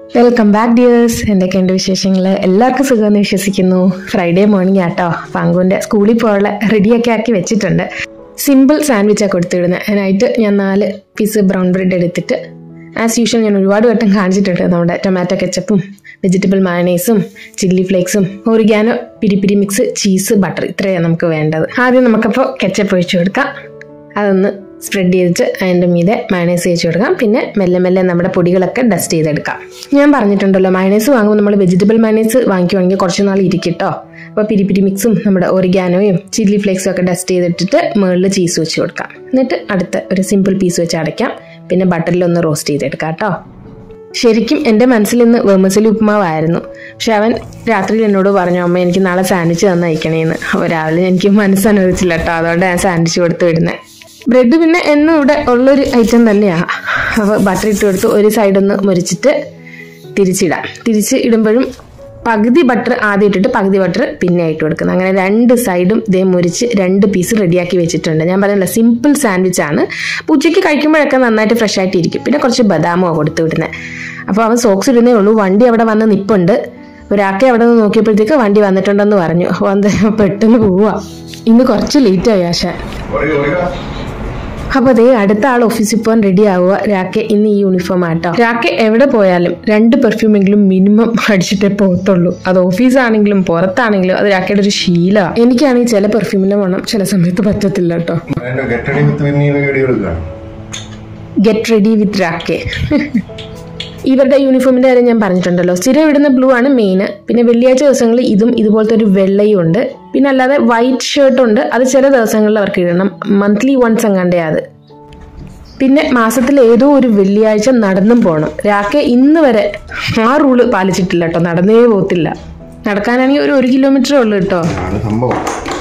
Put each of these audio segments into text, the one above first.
Welcome back dears എന്തൊക്കെയുണ്ട് വിശേഷങ്ങൾ എല്ലാവർക്കും സുഖമെന്ന് വിശ്വസിക്കുന്നു ഫ്രൈഡേ മോർണിംഗ് ആട്ടോ പങ്കുവിൻ്റെ സ്കൂളിൽ പോയുള്ള റെഡിയൊക്കെ ആക്കി വെച്ചിട്ടുണ്ട് സിമ്പിൾ സാൻഡ്വിച്ചാണ് കൊടുത്തുവിടുന്നത് അതിനായിട്ട് ഞാൻ നാല് പീസ് ബ്രൗൺ ബ്രെഡ് എടുത്തിട്ട് ആസ് യൂഷ്വൽ ഞാൻ ഒരുപാട് വട്ടം കാണിച്ചിട്ടുണ്ട് നമ്മുടെ ടൊമാറ്റോ കെച്ചപ്പും വെജിറ്റബിൾ മയണൈസും ചില്ലി ഫ്ലേക്സും oregano peri peri mix cheese butter ഇത്രയാണ് നമുക്ക് വേണ്ടത് ആദ്യം നമുക്കപ്പോൾ കെച്ചപ്പ് ഒഴിച്ചു കൊടുക്കാം അതൊന്ന് സ്പ്രെഡ് ചെയ്തിട്ട് അതിൻ്റെ മീതെ മയണൈസ് തേച്ച് കൊടുക്കാം പിന്നെ മെല്ലെ മെല്ലെ നമ്മുടെ പൊടികളൊക്കെ ഡസ്റ്റ് ചെയ്തെടുക്കാം ഞാൻ പറഞ്ഞിട്ടുണ്ടല്ലോ മയണൈസ് വാങ്ങുമ്പോൾ നമ്മൾ വെജിറ്റബിൾ മയണൈസ് വാങ്ങിക്കുവാണെങ്കിൽ കുറച്ച് നാൾ ഇരിക്കട്ടോ അപ്പോൾ പിരി പിരി മിക്സും നമ്മുടെ ഒറിഗാനോയും ചില്ലി ഫ്ലേക്സും ഒക്കെ ഡസ്റ്റ് ചെയ്തിട്ടിട്ട് മുകളിൽ ചീസ് വെച്ച് കൊടുക്കാം എന്നിട്ട് അടുത്ത ഒരു സിമ്പിൾ പീസ് വെച്ച് അടയ്ക്കാം പിന്നെ ബട്ടറിൽ ഒന്ന് റോസ്റ്റ് ചെയ്തെടുക്കാം കേട്ടോ ശരിക്കും എൻ്റെ മനസ്സിൽ ഇന്ന് വെമസലി ഉപ്പുമാവായിരുന്നു പക്ഷെ അവൻ രാത്രിയിൽ എന്നോട് പറഞ്ഞു അമ്മ എനിക്ക് നാളെ സാൻഡ്വിച്ച് തന്ന് അയക്കണേന്ന് അപ്പോൾ രാവിലെ എനിക്ക് മനസ്സനുവദിച്ചില്ല കേട്ടോ അതുകൊണ്ട് ഞാൻ സാൻഡ്വിച്ച് കൊടുത്ത് വിടുന്നത് ബ്രെഡ് പിന്നെ എന്നും ഇവിടെ ഉള്ളൊരു ഐറ്റം തന്നെയാണ് അപ്പോൾ ബട്ടർ ഇട്ട് കൊടുത്ത് ഒരു സൈഡൊന്ന് മുരിച്ചിട്ട് തിരിച്ചിടാം തിരിച്ച് ഇടുമ്പോഴും പകുതി ബട്ടർ ആദ്യം ഇട്ടിട്ട് പകുതി ബട്ടർ പിന്നെ ഇട്ട് കൊടുക്കുന്നത് അങ്ങനെ രണ്ട് സൈഡും ഇതേ മുരിച്ച് രണ്ട് പീസ് റെഡിയാക്കി വെച്ചിട്ടുണ്ട് ഞാൻ പറഞ്ഞില്ല സിമ്പിൾ സാൻഡ്വിച്ച് ആണ് അപ്പോൾ ഉച്ചയ്ക്ക് കഴിക്കുമ്പോഴൊക്കെ നന്നായിട്ട് ഫ്രഷ് ആയിട്ട് ഇരിക്കും പിന്നെ കുറച്ച് ബദാമോ കൊടുത്തു വിടുന്നത് അപ്പോൾ അവൻ സോക്സ് ഇടുന്നേ ഉള്ളൂ വണ്ടി അവിടെ വന്ന് നിപ്പുണ്ട് ഒരാൾക്ക് അവിടെ നിന്ന് നോക്കിയപ്പോഴത്തേക്ക് വണ്ടി വന്നിട്ടുണ്ടെന്ന് പറഞ്ഞു അപ്പോൾ എന്താ പെട്ടെന്ന് പോവാ ഇന്ന് കുറച്ച് ലേറ്റായി ആശാൻ അപ്പോൾ അതേ അടുത്ത ആൾ ഓഫീസിൽ പോകാൻ റെഡി ആവുക രാക്കെ ഇന്ന് ഈ യൂണിഫോം ആട്ടോ രാക്കെ എവിടെ പോയാലും രണ്ട് പെർഫ്യൂമെങ്കിലും മിനിമം അടിച്ചിട്ടേ പോകത്തുള്ളൂ അത് ഓഫീസാണെങ്കിലും പുറത്താണെങ്കിലും അത് രാക്കയുടെ ഒരു ശീലമാണ് എനിക്കാണെങ്കിൽ ചില പെർഫ്യൂമിന്റെ മണം ചില സമയത്ത് പറ്റത്തില്ല കേട്ടോ അതിന്റെ ഗെറ്റടി വിത്ത് പിന്നീട് വീഡിയോ എടുക്കുക ഗെറ്റ് റെഡി വിത്ത് രാക്കെ ഇവരുടെ യൂണിഫോമിന്റെ കാര്യം ഞാൻ പറഞ്ഞിട്ടുണ്ടല്ലോ സ്ഥിരം ഇടുന്ന ബ്ലൂ ആണ് മെയിൻ പിന്നെ വെള്ളിയാഴ്ച ദിവസങ്ങളിൽ ഇതും ഇതുപോലത്തെ ഒരു വെള്ളയും ഉണ്ട് പിന്നെ അല്ലാതെ വൈറ്റ് ഷർട്ട് ഉണ്ട് അത് ചില ദിവസങ്ങളിൽ അവർക്ക് ഇടണം മന്ത്ലി വൺസ് എങ്ങാണ്ടേ അത് പിന്നെ മാസത്തിൽ ഏതോ ഒരു വെള്ളിയാഴ്ച നടന്നും പോകണം രാക്കെ ഇന്ന് വരെ ആ റൂള് പാലിച്ചിട്ടില്ല കേട്ടോ നടന്നേ പോകത്തില്ല നടക്കാനാണെങ്കിൽ ഒരു ഒരു കിലോമീറ്ററേ ഉള്ളൂ കേട്ടോ ആണ് സംഭവം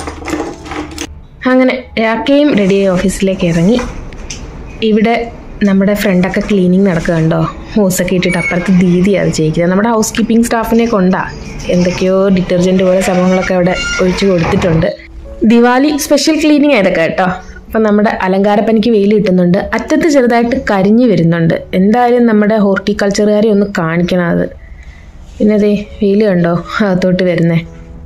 അങ്ങനെ രാക്കയും റെഡിയായി ഓഫീസിലേക്ക് ഇറങ്ങി ഇവിടെ നമ്മുടെ ഫ്രണ്ടൊക്കെ ക്ലീനിങ് നടക്കുന്നുണ്ടോ ഹോസൊക്കെ ഇട്ടിട്ട് അപ്പുറത്ത് ദീദി അത് ചെയ്യിക്കുന്നത് നമ്മുടെ ഹൗസ് കീപ്പിംഗ് സ്റ്റാഫിനെ കൊണ്ടാ എന്തൊക്കെയോ ഡിറ്റർജൻറ്റ് പോലെ സംഭവങ്ങളൊക്കെ അവിടെ ഒഴിച്ചു കൊടുത്തിട്ടുണ്ട് ദിവാലി സ്പെഷ്യൽ ക്ലീനിങ് ആയതൊക്കെ കേട്ടോ അപ്പം നമ്മുടെ അലങ്കാരപ്പനിക്ക് വെയിൽ കിട്ടുന്നുണ്ട് അറ്റത്ത് ചെറുതായിട്ട് കരിഞ്ഞു വരുന്നുണ്ട് എന്തായാലും നമ്മുടെ ഹോർട്ടിക്കൾച്ചറുകാരെ ഒന്ന് കാണിക്കണം അത് പിന്നെ അതെ വെയിൽ കണ്ടോ അകത്തോട്ട് വരുന്നേ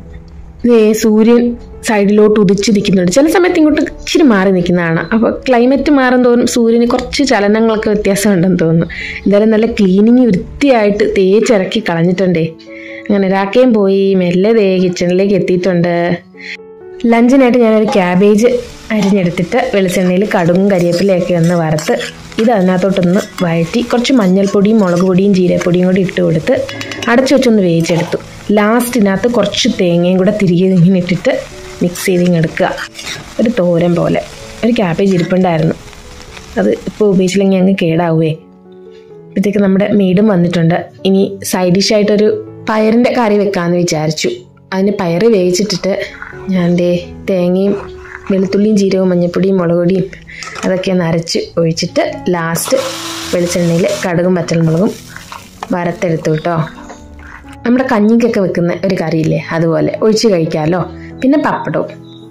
ഇതേ സൂര്യൻ സൈഡിലോട്ട് ഉദിച്ച് നിൽക്കുന്നുണ്ട് ചില സമയത്ത് ഇങ്ങോട്ട് ഇച്ചിരി മാറി നിൽക്കുന്നതാണ് അപ്പോൾ ക്ലൈമറ്റ് മാറും തോറും സൂര്യന് കുറച്ച് ചലനങ്ങളൊക്കെ വ്യത്യാസമുണ്ടെന്ന് തോന്നുന്നു എന്തായാലും നല്ല ക്ലീനിങ് വൃത്തിയായിട്ട് തേച്ചിറക്കി കളഞ്ഞിട്ടുണ്ടേ അങ്ങനെ രാക്കയും പോയി മെല്ലെ ദേ കിച്ചണിലേക്ക് എത്തിയിട്ടുണ്ട് ലഞ്ചിനായിട്ട് ഞാനൊരു ക്യാബേജ് അരിഞ്ഞെടുത്തിട്ട് വെളിച്ചെണ്ണയിൽ കടുകും കരിവേപ്പിലയൊക്കെ ഒന്ന് വറുത്ത് ഇത് അതിനകത്തോട്ടൊന്ന് വഴറ്റി കുറച്ച് മഞ്ഞൾപ്പൊടിയും മുളക് പൊടിയും ജീരപ്പൊടിയും കൂടി ഇട്ട് കൊടുത്ത് അടച്ചു വെച്ചൊന്ന് വേവിച്ചെടുത്തു ലാസ്റ്റിനകത്ത് കുറച്ച് തേങ്ങയും കൂടെ തിരികെ ഇങ്ങനെ ഇട്ടിട്ട് മിക്സ് ചെയ്ത് ഇങ്ങ് എടുക്കുക ഒരു തോരൻ പോലെ ഒരു ക്യാബേജ് ഇരിപ്പുണ്ടായിരുന്നു അത് ഇപ്പോൾ ഉപയോഗിച്ചില്ലെങ്കിൽ അങ്ങ് കേടാവുകയെ അപ്പോഴത്തേക്ക് നമ്മുടെ മെയ്ഡും വന്നിട്ടുണ്ട് ഇനി സൈഡ് ഡിഷായിട്ടൊരു പയറിൻ്റെ കറി വെക്കാമെന്ന് വിചാരിച്ചു അതിന് പയറ് വേവിച്ചിട്ടിട്ട് ഞാൻ ദേ തേങ്ങയും വെളുത്തുള്ളിയും ജീരകവും മഞ്ഞപ്പൊടിയും മുളക് പൊടിയും അതൊക്കെ ഒന്ന് അരച്ച് ഒഴിച്ചിട്ട് ലാസ്റ്റ് വെളിച്ചെണ്ണയിൽ കടുകും പച്ചമുളകും വറുത്തെടുത്തു കേട്ടോ നമ്മുടെ കഞ്ഞിക്കൊക്കെ വെക്കുന്ന ഒരു കറിയില്ലേ അതുപോലെ ഒഴിച്ച് കഴിക്കാമല്ലോ പിന്നെ പപ്പടവും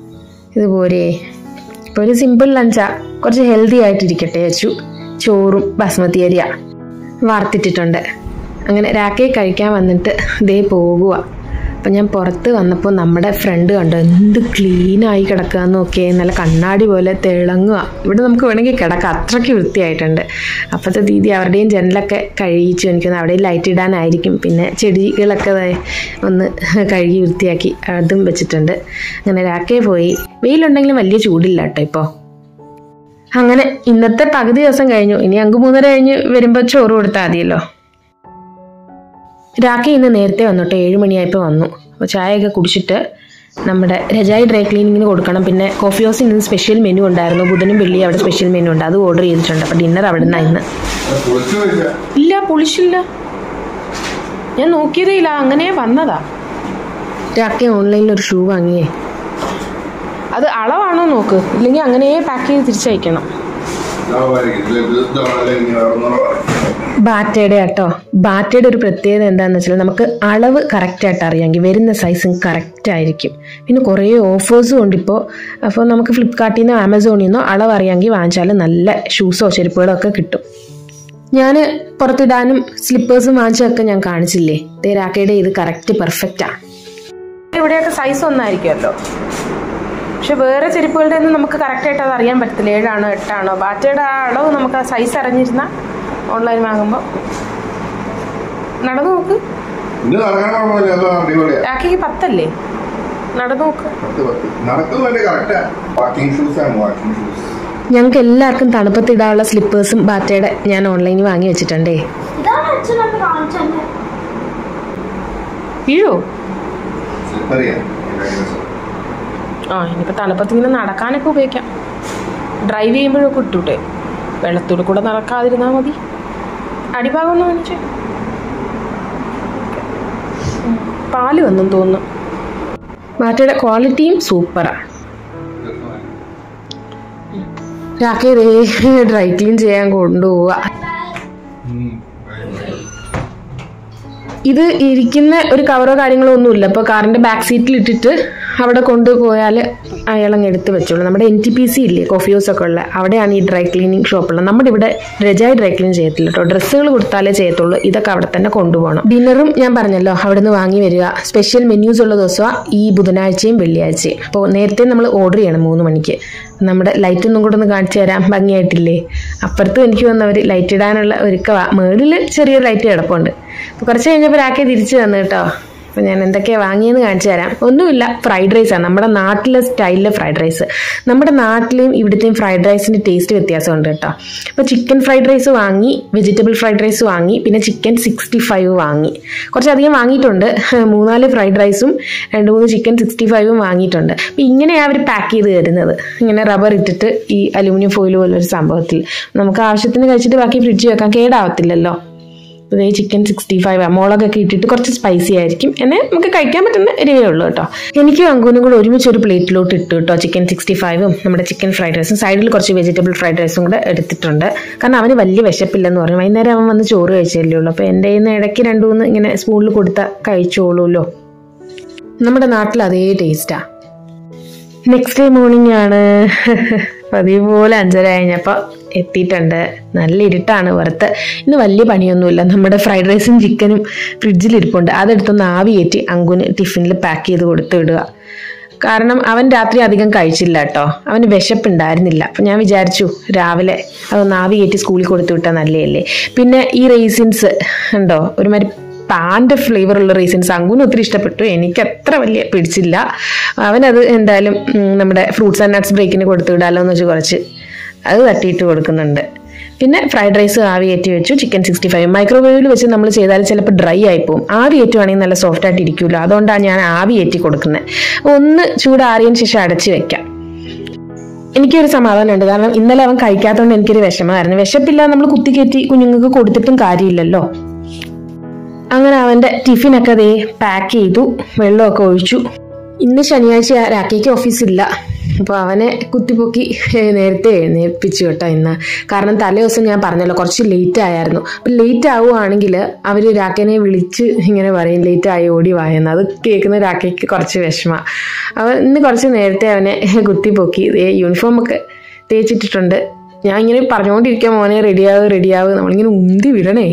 ഇതുപോലെ ഇപ്പോൾ ഒരു സിമ്പിൾ ലഞ്ചാ കുറച്ച് ഹെൽത്തി ആയിട്ടിരിക്കട്ടെ വെച്ചു ചോറും ബസ്മതി അരിയ വാർത്തിട്ടിട്ടുണ്ട് അങ്ങനെ രാക്കയെ കഴിക്കാൻ വന്നിട്ട് ദേ പോകുക അപ്പം ഞാൻ പുറത്ത് വന്നപ്പോൾ നമ്മുടെ ഫ്രണ്ട് കണ്ടു എന്ത് ക്ലീനായി കിടക്കുക നോക്കിയേ നല്ല കണ്ണാടി പോലെ തിളങ്ങുക ഇവിടെ നമുക്ക് വേണമെങ്കിൽ കിടക്കാം അത്രയ്ക്ക് വൃത്തിയായിട്ടുണ്ട് അപ്പോഴത്തെ ദീദി അവരുടെയും ജനലൊക്കെ കഴിയിച്ചു എനിക്കൊന്ന് അവിടെ ലൈറ്റ് ഇടാനായിരിക്കും പിന്നെ ചെടികളൊക്കെ ദേ ഒന്ന് കഴുകി വൃത്തിയാക്കി അതും വെച്ചിട്ടുണ്ട് അങ്ങനെ രാക്കയെ പോയി വെയിലുണ്ടെങ്കിലും വലിയ ചൂടില്ല കേട്ടോ ഇപ്പോൾ അങ്ങനെ ഇന്നത്തെ പകുതി ദിവസം കഴിഞ്ഞു ഇനി അങ്ക് മൂന്നര കഴിഞ്ഞ് വരുമ്പോൾ ചോറ് കൊടുത്താൽ മതിയല്ലോ രാഖി ഇന്ന് നേരത്തെ വന്നു ഏഴ് മണിയായപ്പോൾ വന്നു അപ്പോൾ ചായയൊക്കെ കുടിച്ചിട്ട് നമ്മുടെ രജായി ഡ്രൈ ക്ലീനിങ്ങിന് കൊടുക്കണം പിന്നെ കോഫി ഹൗസിൽ ഇന്ന് സ്പെഷ്യൽ മെനു ഉണ്ടായിരുന്നു ബുധനും വെള്ളിയും അവിടെ സ്പെഷ്യൽ മെനു ഉണ്ട് അത് ഓർഡർ ചെയ്തിട്ടുണ്ട് അപ്പോൾ ഡിന്നർ അവിടെ നിന്നാണ് ഇന്ന് ഇല്ല പൊളിച്ചില്ല ഞാൻ നോക്കിയതേ ഇല്ല അങ്ങനെ വന്നതാ രാഖി ഓൺലൈനിൽ ഒരു ഷൂ വാങ്ങിയേ അത് അളവാണോ നോക്ക് ഇല്ലെങ്കിൽ അങ്ങനെ പാക്ക് ചെയ്ത് തിരിച്ചയക്കണം ബാറ്റയുടെ കേട്ടോ ബാറ്റയുടെ ഒരു പ്രത്യേകത എന്താണെന്ന് വെച്ചാൽ നമുക്ക് അളവ് കറക്റ്റായിട്ട് അറിയാമെങ്കിൽ വരുന്ന സൈസും കറക്റ്റ് ആയിരിക്കും പിന്നെ കുറേ ഓഫേഴ്സും ഉണ്ട് ഇപ്പോൾ അപ്പോൾ നമുക്ക് ഫ്ലിപ്കാർട്ടിൽ നിന്നോ ആമസോണിൽ നിന്നോ അളവ് അറിയാമെങ്കിൽ വാങ്ങിച്ചാൽ നല്ല ഷൂസോ ചെരുപ്പുകളോ ഒക്കെ കിട്ടും ഞാൻ പുറത്തിടാനും സ്ലിപ്പേഴ്സും വാങ്ങിച്ചതൊക്കെ ഞാൻ കാണിച്ചില്ലേ തേരാക്കയുടെ ഇത് കറക്റ്റ് പെർഫെക്റ്റാ ഇവിടെയൊക്കെ സൈസ് ഒന്നായിരിക്കുമല്ലോ പക്ഷെ വേറെ ചെരുപ്പുകളുടെ ഒന്നും നമുക്ക് കറക്റ്റായിട്ട് അത് അറിയാൻ പറ്റത്തില്ല ഏഴാണോ എട്ടാണോ ബാറ്റയുടെ ആ അളവ് നമുക്ക് ആ സൈസ് അറിഞ്ഞിരുന്ന ഓൺലൈൻ വാങ്ങുമ്പോൾ നടന്നു നോക്ക് ഇന്ന് നടക്കാൻ കുഴപ്പമില്ല എന്തോ അടിപൊളിയാ രാഖിക്ക് പത്തല്ലേ നടന്നു നോക്ക് പത്ത് പത്ത് നടക്കുന്നത് വലിയ കറക്റ്റാ വാക്കിംഗ് ഷൂസ് ആണ് വാക്കിംഗ് ഷൂസ് ഞങ്ങൾക്ക് എല്ലാവർക്കും തണുപ്പത്തിടാനുള്ള സ്ലിപ്പേഴ്സും ബാറ്റയുടെ ഞാൻ ഓൺലൈനിൽ വാങ്ങി വെച്ചിട്ടുണ്ടേ ഇതാണ് അച്ഛൻ അന്ന് കാണിച്ചത് വീഴോ സ്ലിപ്പറിയാ ആ ഇനിയിപ്പോൾ തണുപ്പത്ത് ഇങ്ങനെ നടക്കാനൊക്കെ ഉപയോഗിക്കാം ഡ്രൈവ് ചെയ്യുമ്പോഴൊക്കെ ഇട്ടൂട്ടെ വെള്ളത്തൂടെ കൂടെ നടക്കാതിരുന്നാൽ മതി അടിഭാഗം ഒന്ന് കാണിച്ചേ ഉം. പാല് വന്നും തോന്നുന്നു ബാറ്റയുടെ ക്വാളിറ്റിയും സൂപ്പറാണ് രാഖി ഡ്രൈ ക്ലീൻ ചെയ്യാൻ കൊണ്ടുപോവുക ഇത് ഇരിക്കുന്ന ഒരു കവറോ കാര്യങ്ങളോ ഒന്നുമില്ല അപ്പോൾ കാറിന്റെ ബാക്ക് സീറ്റിൽ ഇട്ടിട്ട് അവിടെ കൊണ്ടുപോയാൽ അയാളങ്ങ് എടുത്ത് വെച്ചോളൂ നമ്മുടെ എൻ ടി പി സി ഇല്ലേ കോഫി ഹൗസ് ഒക്കെ ഉള്ള അവിടെയാണ് ഈ ഡ്രൈ ക്ലീനിങ് ഷോപ്പുള്ളത് നമ്മുടെ ഇവിടെ രജായി ഡ്രൈ ക്ലീൻ ചെയ്യത്തില്ല കേട്ടോ ഡ്രസ്സുകൾ കൊടുത്താലേ ചെയ്യത്തുള്ളൂ ഇതൊക്കെ അവിടെ തന്നെ കൊണ്ടുപോകണം ഡിന്നറും ഞാൻ പറഞ്ഞല്ലോ അവിടെ നിന്ന് വാങ്ങി വരിക സ്പെഷ്യൽ മെന്യൂസ് ഉള്ള ദിവസമാണ് ഈ ബുധനാഴ്ചയും വെള്ളിയാഴ്ചയും അപ്പോൾ നേരത്തെ നമ്മൾ ഓർഡർ ചെയ്യണം മൂന്ന് മണിക്ക് നമ്മുടെ ലൈറ്റ് ഒന്നും കൂടെ ഒന്ന് കാണിച്ചു തരാൻ ഭംഗിയായിട്ടില്ലേ അപ്പുറത്തും എനിക്ക് വന്നവർ ലൈറ്റ് ഇടാനുള്ള ഒരുക്കവാ മേളിൽ ചെറിയൊരു ലൈറ്റ് കിടപ്പുണ്ട് അപ്പോൾ കുറച്ച് കഴിഞ്ഞപ്പോൾ രാക്കെ തിരിച്ചു തന്നു കേട്ടോ അപ്പോൾ ഞാൻ എന്തൊക്കെയാണ് വാങ്ങിയെന്ന് കാണിച്ചു തരാം ഒന്നുമില്ല ഫ്രൈഡ് റൈസാണ് നമ്മുടെ നാട്ടിലെ സ്റ്റൈലിലെ ഫ്രൈഡ് റൈസ് നമ്മുടെ നാട്ടിലെയും ഇവിടുത്തെയും ഫ്രൈഡ് റൈസിൻ്റെ ടേസ്റ്റ് വ്യത്യാസമുണ്ട് കേട്ടോ അപ്പോൾ ചിക്കൻ ഫ്രൈഡ് റൈസ് വാങ്ങി വെജിറ്റബിൾ ഫ്രൈഡ് റൈസ് വാങ്ങി പിന്നെ ചിക്കൻ സിക്സ്റ്റി ഫൈവ് വാങ്ങി കുറച്ചധികം വാങ്ങിയിട്ടുണ്ട് മൂന്നാല് ഫ്രൈഡ് റൈസും രണ്ട് മൂന്ന് ചിക്കൻ സിക്സ്റ്റി ഫൈവും വാങ്ങിയിട്ടുണ്ട് അപ്പോൾ ഇങ്ങനെയാണ് അവർ പാക്ക് ചെയ്ത് തരുന്നത് ഇങ്ങനെ റബ്ബർ ഇട്ടിട്ട് ഈ അലൂമിനിയം ഫോയിൽ പോലൊരു സംഭവത്തിൽ നമുക്ക് ആവശ്യത്തിന് കഴിച്ചിട്ട് ബാക്കി ഫ്രിഡ്ജിൽ വെക്കാൻ കേടാവത്തില്ലല്ലോ ഇതേ ചിക്കൻ സിക്സ്റ്റി ഫൈവ് മുളകൊക്കെ ഇട്ടിട്ട് കുറച്ച് സ്പൈസി ആയിരിക്കും എന്നെ നമുക്ക് കഴിക്കാൻ പറ്റുന്ന എരിവേ ഉള്ളൂ കേട്ടോ എനിക്കും അങ്കൂനും കൂടെ ഒരുമിച്ച് ഒരു പ്ലേറ്റിലോട്ട് ഇട്ടു കേട്ടോ ചിക്കൻ സിക്സ്റ്റി ഫൈവും നമ്മുടെ ചിക്കൻ ഫ്രൈഡ് റൈസും സൈഡിൽ കുറച്ച് വെജിറ്റബിൾ ഫ്രൈഡ് റൈസും കൂടെ എടുത്തിട്ടുണ്ട് കാരണം അവന് വലിയ വിശപ്പില്ലെന്ന് പറഞ്ഞു വൈകുന്നേരം അവൻ വന്ന് ചോറ് കഴിച്ചല്ലേ ഉള്ളൂ അപ്പോൾ എൻ്റെ കയ്യിൽ നിന്ന് ഇടയ്ക്ക് രണ്ടു മൂന്ന് ഇങ്ങനെ സ്പൂണിൽ കൊടുത്താൽ കഴിച്ചോളൂല്ലോ നമ്മുടെ നാട്ടിൽ അതേ ടേസ്റ്റാ നെക്സ്റ്റ് ഡേ മോർണിംഗ് ആണ് പതിവ് പോലെ അഞ്ചര കഴിഞ്ഞപ്പോൾ എത്തിയിട്ടുണ്ട് നല്ല ഇരുട്ടാണ് പുറത്ത് ഇന്ന് വലിയ പണിയൊന്നുമില്ല നമ്മുടെ ഫ്രൈഡ് റൈസും ചിക്കനും ഫ്രിഡ്ജിലിരിപ്പുണ്ട് അതെടുത്തൊന്ന് ആവി കയറ്റി അങ്കുന് ടിഫിനിൽ പാക്ക് ചെയ്ത് കൊടുത്തു വിടുക കാരണം അവൻ രാത്രി അധികം കഴിച്ചില്ല കേട്ടോ അവന് വിശപ്പുണ്ടായിരുന്നില്ല അപ്പം ഞാൻ വിചാരിച്ചു രാവിലെ അതൊന്ന് ആവി കയറ്റി സ്കൂളിൽ കൊടുത്തു വിട്ടാൽ നല്ലതല്ലേ പിന്നെ ഈ റേസിൻസ് ഉണ്ടോ ഒരുമാതിരി പാൻ്റെ ഫ്ലേവർ ഉള്ള റീസൺസ് അങ്കുന് ഒത്തിരി ഇഷ്ടപ്പെട്ടു എനിക്ക് അത്ര വലിയ പിടിച്ചില്ല അവനത് എന്തായാലും ഉം, നമ്മുടെ ഫ്രൂട്ട്സ് ആൻഡ് നട്ട്സ് ബ്രേക്കിന് കൊടുത്തു വിടാലോ എന്ന് വെച്ച് കുറച്ച് അത് തട്ടിയിട്ട് കൊടുക്കുന്നുണ്ട് പിന്നെ ഫ്രൈഡ് റൈസ് ആവി കയറ്റി വെച്ചു ചിക്കൻ സിക്സ്റ്റി ഫൈവ് മൈക്രോവേവിൽ വെച്ച് നമ്മൾ ചെയ്താൽ ചിലപ്പോൾ ഡ്രൈ ആയിപ്പോവും ആവി കയറ്റുവാണെങ്കിൽ നല്ല സോഫ്റ്റ് ആയിട്ട് ഇരിക്കുമല്ലോ അതുകൊണ്ടാണ് ഞാൻ ആവി കയറ്റി കൊടുക്കുന്നത് ഒന്ന് ചൂടാറിയതിന് ശേഷം അടച്ച് വെക്കാം എനിക്കൊരു സമാധാനമുണ്ട് കാരണം ഇന്നലെ അവൻ കഴിക്കാത്തതുകൊണ്ട് എനിക്കൊരു വിഷമമായിരുന്നു വിശപ്പില്ല നമ്മൾ കുത്തിക്കയറ്റി കുഞ്ഞുങ്ങൾക്ക് കൊടുത്തിട്ടും കാര്യമില്ലല്ലോ അങ്ങനെ അവൻ്റെ ടിഫിനൊക്കെ ദേ പാക്ക് ചെയ്തു വെള്ളമൊക്കെ ഒഴിച്ചു ഇന്ന് ശനിയാഴ്ച രാക്കേക്ക് ഓഫീസില്ല അപ്പോൾ അവനെ കുത്തിപ്പൊക്കി ഏഹ്, നേരത്തെ എഴുന്നേൽപ്പിച്ചു കേട്ടോ ഇന്ന് കാരണം തലേ ദിവസം ഞാൻ പറഞ്ഞല്ലോ കുറച്ച് ലേറ്റ് ആയിരുന്നു അപ്പം ലേറ്റ് ആവുകയാണെങ്കിൽ അവർ രാക്കേനെ വിളിച്ച് ഇങ്ങനെ പറയും ലേറ്റ് ആയി ഓടി വായെന്ന് അത് കേൾക്കുന്ന രാക്കേക്ക് കുറച്ച് വിഷമമാണ് അവൻ ഇന്ന് കുറച്ച് നേരത്തെ അവനെ കുത്തിപ്പൊക്കി ദേ യൂണിഫോം ഒക്കെ തേച്ചിട്ടിട്ടുണ്ട് ഞാൻ ഇങ്ങനെ പറഞ്ഞുകൊണ്ടിരിക്കാൻ മോനെ റെഡിയാവ് റെഡിയാവ് നമ്മളിങ്ങനെ ഉന്തി വിടണേ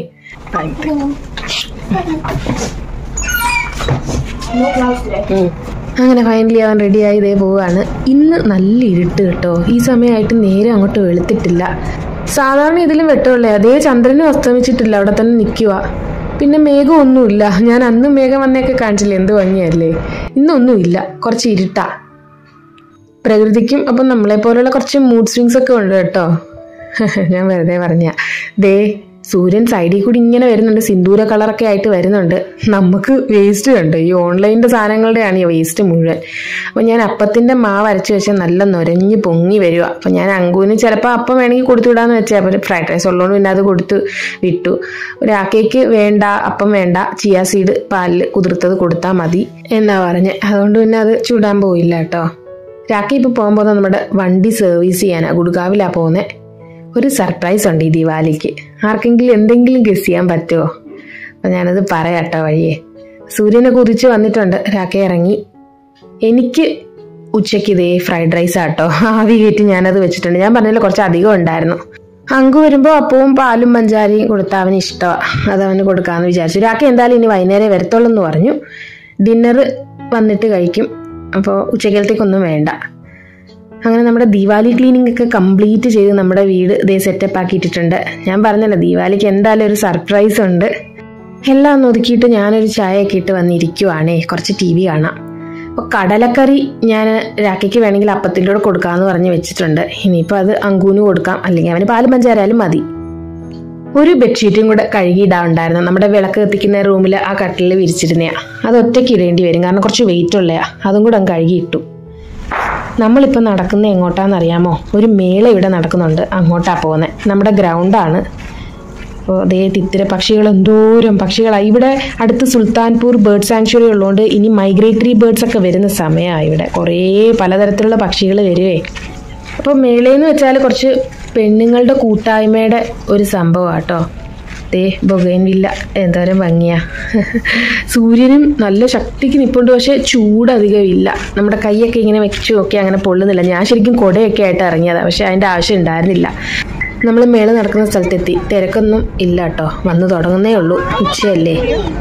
ഉം. അങ്ങനെ ഫൈനലി അവൻ റെഡിയായി ഇതേ പോവാണ് ഇന്ന് നല്ല ഇരുട്ട് കേട്ടോ ഈ സമയമായിട്ട് നേരെ അങ്ങോട്ട് വെളുത്തിട്ടില്ല സാധാരണ ഇതിലും വെട്ടമുള്ളേ അതേ ചന്ദ്രനും അസ്തമിച്ചിട്ടില്ല അവിടെ തന്നെ നിൽക്കുക പിന്നെ മേഘം ഒന്നുമില്ല ഞാൻ അന്ന് മേഘം വന്നേക്കെ കാണിച്ചില്ലേ എന്ത് ഭംഗിയല്ലേ ഇന്നൊന്നുമില്ല കുറച്ച് ഇരുട്ടാ പ്രകൃതിക്കും അപ്പം നമ്മളെ പോലുള്ള കുറച്ച് മൂഡ് സ്വിങ്സ് ഒക്കെ ഉണ്ട് കേട്ടോ ഞാൻ വെറുതെ പറഞ്ഞ ദേ സൂര്യൻ സൈഡിൽ കൂടി ഇങ്ങനെ വരുന്നുണ്ട് സിന്ദൂര കളറൊക്കെ ആയിട്ട് വരുന്നുണ്ട് നമുക്ക് വേസ്റ്റ് കണ്ടോ ഈ ഓൺലൈനിൻ്റെ സാധനങ്ങളുടെയാണ് ഈ വേസ്റ്റ് മുഴുവൻ അപ്പോൾ ഞാൻ അപ്പത്തിൻ്റെ മാവ് അരച്ച് വെച്ചാൽ നല്ല നൊരഞ്ഞ് പൊങ്ങി വരിക അപ്പോൾ ഞാൻ അങ്കുവിന് ചിലപ്പോൾ അപ്പം വേണമെങ്കിൽ കൊടുത്തു വിടാന്ന് വെച്ചാൽ അപ്പോൾ ഫ്രൈഡ് റൈസ് ഉള്ളതുകൊണ്ട് പിന്നെ അത് കൊടുത്ത് വിട്ടു ഒരു ആക്കേക്ക് വേണ്ട അപ്പം വേണ്ട ചിയ സീഡ് പാലിൽ കുതിർത്തത് കൊടുത്താൽ മതി എന്നാ പറഞ്ഞ് അതുകൊണ്ട് പിന്നെ അത് ചൂടാൻ പോയില്ല കേട്ടോ രാക്കി ഇപ്പോൾ പോകുമ്പോൾ നമ്മുടെ വണ്ടി സർവീസ് ചെയ്യാനാണ് ഗുഡ്ഗാവിലാണ് പോകുന്നത് ഒരു സർപ്രൈസ് ഉണ്ട് ഈ ദിവാലിക്ക് ആർക്കെങ്കിലും എന്തെങ്കിലും ഗസ് ചെയ്യാൻ പറ്റുമോ അപ്പം ഞാനത് പറയാട്ടോ വഴിയേ സൂര്യനെ കുതിച്ച് വന്നിട്ടുണ്ട് രാക്കെ ഇറങ്ങി എനിക്ക് ഉച്ചയ്ക്ക് ഇതേ ഫ്രൈഡ് റൈസ് ആട്ടോ ആവി കയറ്റി ഞാനത് വെച്ചിട്ടുണ്ട് ഞാൻ പറഞ്ഞതിൽ കുറച്ച് അധികം ഉണ്ടായിരുന്നു അങ്കു വരുമ്പോൾ അപ്പവും പാലും പഞ്ചാരയും കൊടുത്താൽ അവന് ഇഷ്ടമാണ് അത് അവന് കൊടുക്കാമെന്ന് വിചാരിച്ചു രാക്കി എന്തായാലും ഇനി വൈകുന്നേരം വരത്തുള്ളൂ എന്ന് പറഞ്ഞു ഡിന്നർ വന്നിട്ട് കഴിക്കും അപ്പോൾ ഉച്ചക്കലത്തേക്കൊന്നും വേണ്ട അങ്ങനെ നമ്മുടെ ദീപാവലി ക്ലീനിങ് ഒക്കെ കംപ്ലീറ്റ് ചെയ്ത് നമ്മുടെ വീട് ഇതേ സെറ്റപ്പ് ആക്കിയിട്ടിട്ടുണ്ട് ഞാൻ പറഞ്ഞല്ലോ ദീപാവലിക്ക് എന്തായാലും ഒരു സർപ്രൈസ് ഉണ്ട് എല്ലാം ഒന്ന് ഒതുക്കിയിട്ട് ഞാനൊരു ചായയൊക്കെ ഇട്ട് വന്നിരിക്കുവാണേ കുറച്ച് ടി വി കാണാം അപ്പോൾ കടലക്കറി ഞാൻ രാഖയ്ക്ക് വേണമെങ്കിൽ അപ്പത്തിൻ്റെ കൂടെ കൊടുക്കാമെന്ന് പറഞ്ഞ് വെച്ചിട്ടുണ്ട് ഇനിയിപ്പോൾ അത് അങ്കൂന് കൊടുക്കാം അല്ലെങ്കിൽ അവന് പാലും പഞ്ചാരായാലും മതി ഒരു ബെഡ്ഷീറ്റും കൂടെ കഴുകിയിടാറുണ്ടായിരുന്നു നമ്മുടെ വിളക്ക് കത്തിക്കുന്ന റൂമിൽ ആ കട്ടിലിൽ വിരിച്ചിരുന്നയാ അത് ഒറ്റയ്ക്ക് ഇടേണ്ടി വരും കാരണം കുറച്ച് വെയിറ്റ് ഉള്ളയാ അതും കൂടെ അങ്ങ് കഴുകിയിട്ടു നമ്മളിപ്പോൾ നടക്കുന്ന എങ്ങോട്ടാന്ന് അറിയാമോ ഒരു മേള ഇവിടെ നടക്കുന്നുണ്ട് അങ്ങോട്ടാ പോകുന്നത് നമ്മുടെ ഗ്രൗണ്ടാണ് അപ്പോൾ അതേ തിത്തിര പക്ഷികൾ എന്തോരം പക്ഷികളാണ് ഇവിടെ അടുത്ത് സുൽത്താൻപൂർ ബേർഡ് സാങ്ച്വറി ഉള്ളതുകൊണ്ട് ഇനി മൈഗ്രേറ്ററി ബേർഡ്സ് ഒക്കെ വരുന്ന സമയമാണ് ഇവിടെ കുറേ പലതരത്തിലുള്ള പക്ഷികൾ വരുവേ അപ്പോൾ മേളയെന്ന് വെച്ചാൽ കുറച്ച് പെണ്ണുങ്ങളുടെ കൂട്ടായ്മയുടെ ഒരു സംഭവമാണ് കേട്ടോ ദേ ബൊഗൈൻവില്ല എന്തോരം ഭംഗിയാ സൂര്യനും നല്ല ശക്തിക്ക് നിൽപ്പുണ്ട് പക്ഷേ ചൂട് അധികം ഇല്ല നമ്മുടെ കൈയൊക്കെ ഇങ്ങനെ വെച്ചു നോക്കി അങ്ങനെ പൊള്ളുന്നില്ല ഞാൻ ശരിക്കും കുടയൊക്കെ ആയിട്ട് ഇറങ്ങിയതാണ് പക്ഷേ അതിൻ്റെ ആവശ്യം ഉണ്ടായിരുന്നില്ല നമ്മൾ മേള നടക്കുന്ന സ്ഥലത്തെത്തി തിരക്കൊന്നും ഇല്ല കേട്ടോ വന്നു തുടങ്ങുന്നേ ഉള്ളൂ ഉച്ചയല്ലേ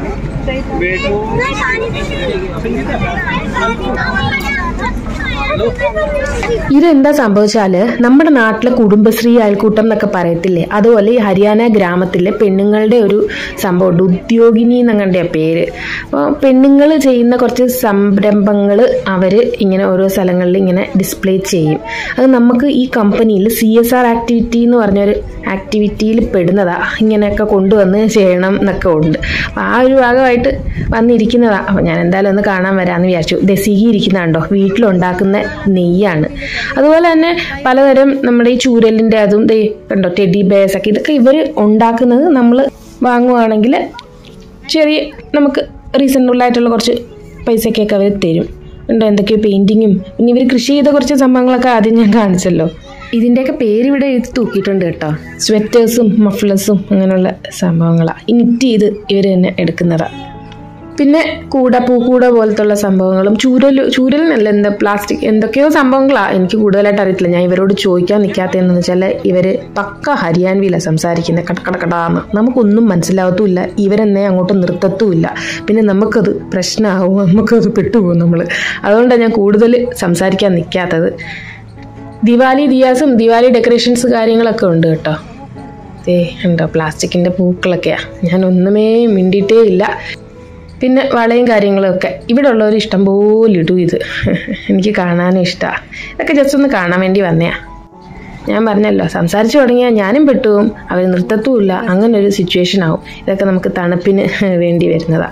ഇതെന്താ സംഭവിച്ചാല് നമ്മുടെ നാട്ടിലെ കുടുംബശ്രീ അയൽക്കൂട്ടം എന്നൊക്കെ പറയത്തില്ലേ അതുപോലെ ഈ ഹരിയാന ഗ്രാമത്തിലെ പെണ്ണുങ്ങളുടെ ഒരു സംഭവമുണ്ട് ഉദ്യോഗിനി എന്നങ്ങൻ്റെ പേര് അപ്പോൾ പെണ്ണുങ്ങൾ ചെയ്യുന്ന കുറച്ച് സംരംഭങ്ങൾ അവർ ഇങ്ങനെ ഓരോ സ്ഥലങ്ങളിൽ ഇങ്ങനെ ഡിസ്പ്ലേ ചെയ്യും അത് നമുക്ക് ഈ കമ്പനിയിൽ സി എസ് ആർ ആക്ടിവിറ്റി എന്ന് പറഞ്ഞൊരു ആക്ടിവിറ്റിയിൽ പെടുന്നതാ ഇങ്ങനെയൊക്കെ കൊണ്ടുവന്ന് ചെയ്യണം എന്നൊക്കെ ഉണ്ട് അപ്പോൾ ആ ഒരു ഭാഗമായിട്ട് വന്നിരിക്കുന്നതാ അപ്പോൾ ഞാൻ എന്തായാലും ഒന്ന് കാണാൻ വരാമെന്ന് വിചാരിച്ചു ദസികി ഇരിക്കുന്നുണ്ടോ വീട്ടിലുണ്ടാക്കുന്ന നെയ്യാണ് അതുപോലെ തന്നെ പലതരം നമ്മുടെ ഈ ചൂരലിൻ്റെ അതും ദേ കണ്ടോ ടെഡി ബേസ് ഒക്കെ ഇതൊക്കെ ഇവർ ഉണ്ടാക്കുന്നത് നമ്മൾ വാങ്ങുവാണെങ്കിൽ ചെറിയ നമുക്ക് റീസണബിൾ ആയിട്ടുള്ള കുറച്ച് പൈസക്കൊക്കെ അവർ തരും ഉണ്ടോ എന്തൊക്കെയോ പെയിൻറ്റിങ്ങും പിന്നെ ഇവർ കൃഷി ചെയ്ത കുറച്ച് സംഭവങ്ങളൊക്കെ ആദ്യം ഞാൻ കാണിച്ചല്ലോ ഇതിൻ്റെയൊക്കെ പേര് ഇവിടെ എഴുതി തൂക്കിയിട്ടുണ്ട് കേട്ടോ സ്വെറ്റേഴ്സും മഫ്ലസും അങ്ങനെയുള്ള സംഭവങ്ങളാണ് ഇനിറ്റ് ചെയ്ത് ഇവർ തന്നെ എടുക്കുന്നതാണ് പിന്നെ കൂട പൂക്കൂട പോലത്തുള്ള സംഭവങ്ങളും ചൂരൽ ചൂരലിനല്ല എന്താ പ്ലാസ്റ്റിക് എന്തൊക്കെയോ സംഭവങ്ങളാണ് എനിക്ക് കൂടുതലായിട്ട് അറിയത്തില്ല ഞാൻ ഇവരോട് ചോദിക്കാൻ നിൽക്കാത്തതെന്ന് വെച്ചാൽ ഇവർ പക്ക ഹരിയാൻവിയിലാണ് സംസാരിക്കുന്നത് കടക്കടക്കടാന്ന് നമുക്കൊന്നും മനസ്സിലാവത്തുമില്ല ഇവരെന്നെ അങ്ങോട്ട് നിർത്തത്തുമില്ല പിന്നെ നമുക്കത് പ്രശ്നമാവും നമുക്കത് പെട്ടുപോകും നമ്മൾ അതുകൊണ്ടാണ് ഞാൻ കൂടുതൽ സംസാരിക്കാൻ നിൽക്കാത്തത് ദിവാലി ദിയാസും ദിവാലി ഡെക്കറേഷൻസ് കാര്യങ്ങളൊക്കെ ഉണ്ട് കേട്ടോ ഏ ഉണ്ടോ പ്ലാസ്റ്റിക്കിൻ്റെ പൂക്കളൊക്കെയാണ് ഞാൻ ഒന്നുമേ മിണ്ടിയിട്ടേ ഇല്ല പിന്നെ വളയും കാര്യങ്ങളും ഒക്കെ ഇവിടെ ഉള്ളവർ ഇഷ്ടം പോലെ ഇടും ഇത് എനിക്ക് കാണാനും ഇഷ്ടമാണ് ഇതൊക്കെ ജസ്റ്റ് ഒന്ന് കാണാൻ വേണ്ടി വന്നയാ ഞാൻ പറഞ്ഞല്ലോ സംസാരിച്ചു തുടങ്ങിയാൽ ഞാനും പെട്ടുപോകും അവർ നിർത്തത്തുമില്ല അങ്ങനെ ഒരു സിറ്റുവേഷൻ ആവും ഇതൊക്കെ നമുക്ക് തണുപ്പിന് വേണ്ടി വരുന്നതാണ്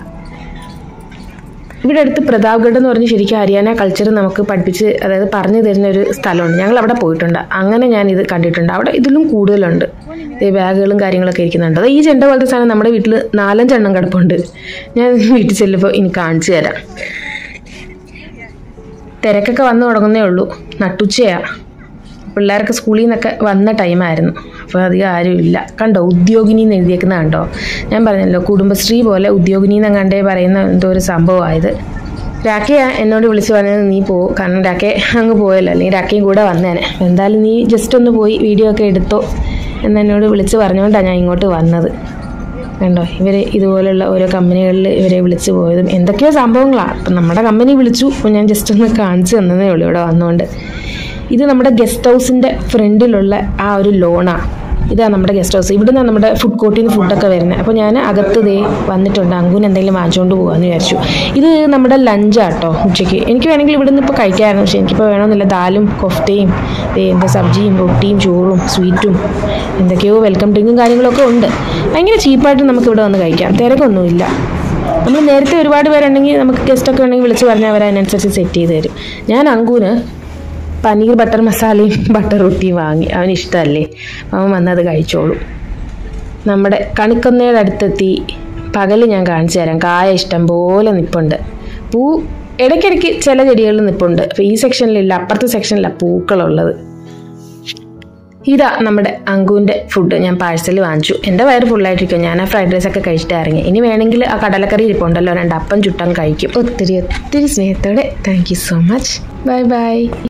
ഇവിടെ അടുത്ത് പ്രതാപ്ഗഡ് എന്ന് പറഞ്ഞ് ശരിക്കും ഹരിയാന കൾച്ചർ നമുക്ക് പഠിപ്പിച്ച് അതായത് പറഞ്ഞു തരുന്ന ഒരു സ്ഥലമുണ്ട് ഞങ്ങൾ അവിടെ പോയിട്ടുണ്ട് അങ്ങനെ ഞാൻ ഇത് കണ്ടിട്ടുണ്ട് അവിടെ ഇതിലും കൂടുതലുണ്ട് ഈ ബാഗുകളും കാര്യങ്ങളൊക്കെ ഇരിക്കുന്നുണ്ട് അത് ഈ ചെണ്ട പോലത്തെ സാധനം നമ്മുടെ വീട്ടിൽ നാലഞ്ചെണ്ണം കിടപ്പുണ്ട് ഞാൻ വീട്ടിൽ ചെല്ലുമ്പോൾ ഇനി കാണിച്ചു തരാം തിരക്കൊക്കെ വന്നു തുടങ്ങുന്നേ ഉള്ളൂ നട്ടുച്ചയാണ് പിള്ളേരൊക്കെ സ്കൂളിൽ നിന്നൊക്കെ വന്ന ടൈമായിരുന്നു അപ്പോൾ അധികം ആരും ഇല്ല കണ്ടോ ഉദ്യോഗിനി എന്ന് എഴുതിയേക്കുന്ന കണ്ടോ ഞാൻ പറഞ്ഞല്ലോ കുടുംബശ്രീ പോലെ ഉദ്യോഗിനി എന്നങ്ങാണ്ടേ പറയുന്ന എന്തോ ഒരു സംഭവമായത് രാക്കയ എന്നോട് വിളിച്ച് പറഞ്ഞത് നീ പോ കാരണം രാക്കെ അങ്ങ് പോയല്ലോ അല്ലെങ്കിൽ രാക്കയും കൂടെ വന്നേനെ എന്തായാലും നീ ജസ്റ്റ് ഒന്ന് പോയി വീഡിയോ ഒക്കെ എടുത്തോ എന്നെന്നോട് വിളിച്ച് പറഞ്ഞുകൊണ്ടാണ് ഞാൻ ഇങ്ങോട്ട് വന്നത് കണ്ടോ ഇവർ ഇതുപോലുള്ള ഓരോ കമ്പനികളിൽ ഇവരെ വിളിച്ച് പോയതും എന്തൊക്കെയോ സംഭവങ്ങളാണ് അപ്പം നമ്മുടെ കമ്പനി വിളിച്ചു അപ്പോൾ ഞാൻ ജസ്റ്റ് ഒന്ന് കാണിച്ചു തന്നതേ ഉള്ളൂ ഇവിടെ വന്നുകൊണ്ട് ഇത് നമ്മുടെ ഗസ്റ്റ് ഹൗസിൻ്റെ ഫ്രണ്ടിലുള്ള ആ ഒരു ലോണാണ് ഇതാ നമ്മുടെ ഗസ്റ്റ് ഹൗസ് ഇവിടുന്ന് നമ്മുടെ ഫുഡ് കോർട്ടിൽ നിന്ന് ഫുഡൊക്കെ വരുന്നത് അപ്പോൾ ഞാൻ അകത്ത് ദേ വന്നിട്ടുണ്ട് അങ്കുന് എന്തെങ്കിലും വാങ്ങിച്ചുകൊണ്ട് പോകാമെന്ന് വിചാരിച്ചു ഇത് നമ്മുടെ ലഞ്ചാട്ടോ ഉച്ചയ്ക്ക് എനിക്ക് വേണമെങ്കിൽ ഇവിടുന്ന് ഇപ്പോൾ കഴിക്കാമായിരുന്നു പക്ഷേ എനിക്കിപ്പോൾ വേണമെന്നില്ല ദാലും കൊഫ്തയും ദേ എന്താ സബ്ജിയും റൊട്ടിയും ചോറും സ്വീറ്റും എന്തൊക്കെയോ വെൽക്കം ഡ്രിങ്കും കാര്യങ്ങളൊക്കെ ഉണ്ട് ഭയങ്കര ചീപ്പായിട്ട് നമുക്ക് ഇവിടെ വന്ന് കഴിക്കാം തിരക്കൊന്നുമില്ല നമ്മൾ നേരത്തെ ഒരുപാട് പേരുണ്ടെങ്കിൽ നമുക്ക് ഗസ്റ്റൊക്കെ ഉണ്ടെങ്കിൽ വിളിച്ച് പറഞ്ഞാൽ അവർ അതിനനുസരിച്ച് സെറ്റ് ചെയ്ത് തരും ഞാൻ അങ്കൂന് പനീർ ബട്ടർ മസാലയും ബട്ടർ റൊട്ടിയും വാങ്ങി അവന് ഇഷ്ടമല്ലേ അവൻ വന്നത് കഴിച്ചോളും നമ്മുടെ കണിക്കൊന്നയുടെ അടുത്തെത്തി പകൽ ഞാൻ കാണിച്ചു തരാം കായ ഇഷ്ടം പോലെ നിപ്പുണ്ട് പൂ ഇടയ്ക്കിടയ്ക്ക് ചില ചെടികളിൽ നിപ്പുണ്ട് അപ്പോൾ ഈ സെക്ഷനിലില്ല അപ്പുറത്തെ സെക്ഷനിലാണ് പൂക്കളുള്ളത് ഇതാ നമ്മുടെ അങ്കുവിൻ്റെ ഫുഡ് ഞാൻ പാഴ്സൽ വാങ്ങിച്ചു എൻ്റെ വയറ് ഫുള്ളായിട്ടിരിക്കും ഞാൻ ആ ഫ്രൈഡ് റൈസ് ഒക്കെ കഴിച്ചിട്ട് ഇറങ്ങി ഇനി വേണമെങ്കിൽ ആ കടലക്കറി ഇരിപ്പുണ്ടല്ലോ രണ്ട് അപ്പം ചുട്ടം കഴിക്കും ഒത്തിരി ഒത്തിരി സ്നേഹത്തോടെ thank you so much bye by